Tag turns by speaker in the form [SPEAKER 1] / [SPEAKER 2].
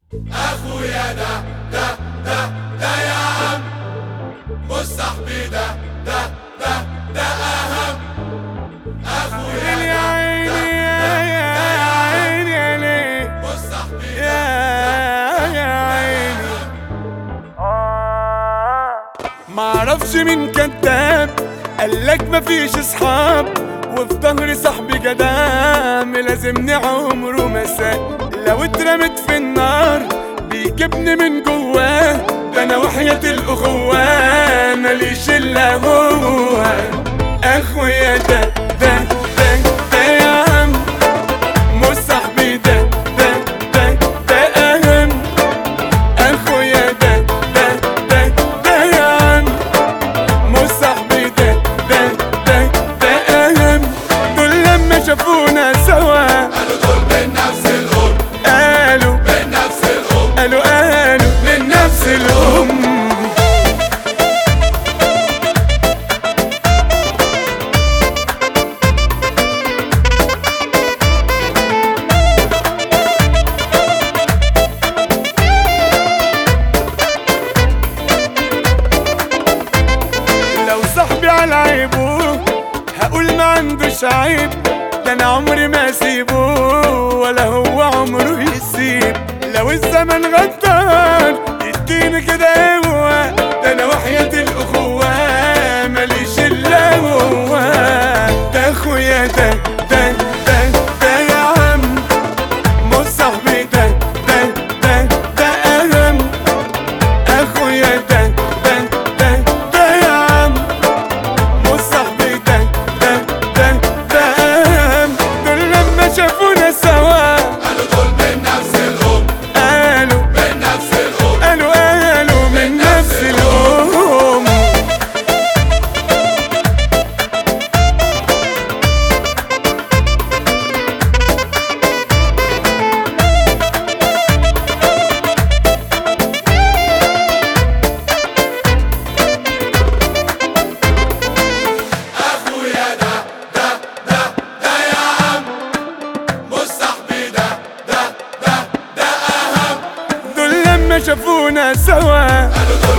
[SPEAKER 1] اخويا ده ده ده ده يا عم مش صاحبي ده ده ده ده اهم اخويا
[SPEAKER 2] يا عيني يا يا عيني يا ليه
[SPEAKER 1] مش صاحبي
[SPEAKER 2] يا يا عيني معرفش مين كداب قالك مفيش اصحاب وفي ظهري صاحبي جدام لازمني عمره ما ساب لو اترمت في النار بيجيبني من جواه ده انا وحياة الاخوة ماليش الا هو اخويا ده ده ده ده يا عم مش صاحبي ده ده ده ده اهم اخويا ده ده ده ده يا عم مش صاحبي ده ده ده ده اهم دول لما شافونا سوا
[SPEAKER 1] قالوا دول من نفس الام
[SPEAKER 2] قالوا
[SPEAKER 1] من نفس الام
[SPEAKER 2] قالوا قالوا من نفس الام لو صاحبي على عيبه هقول ما عندوش عيب ده انا عمري ما اسيبه ولا هو عمره يسيب لو الزمن غدار يديني كده هو ده انا وحياة الاخوة ماليش الا هو ده اخويا ده ده ده ده يا عم مش صاحبي ده ده ده ده اهم اخويا ده ده ده ده يا عم مش صاحبي ده ده ده ده اهم دول لما شافونا سوا
[SPEAKER 1] قالوا دول من نفس الام
[SPEAKER 2] قالوا
[SPEAKER 1] من نفس الام
[SPEAKER 2] قالوا قالوا من نفس الام
[SPEAKER 1] اخويا ده ده ده ده يا عم مش صاحبي ده ده ده ده اهم
[SPEAKER 2] دول لما شافونا سوا
[SPEAKER 1] قالوا دول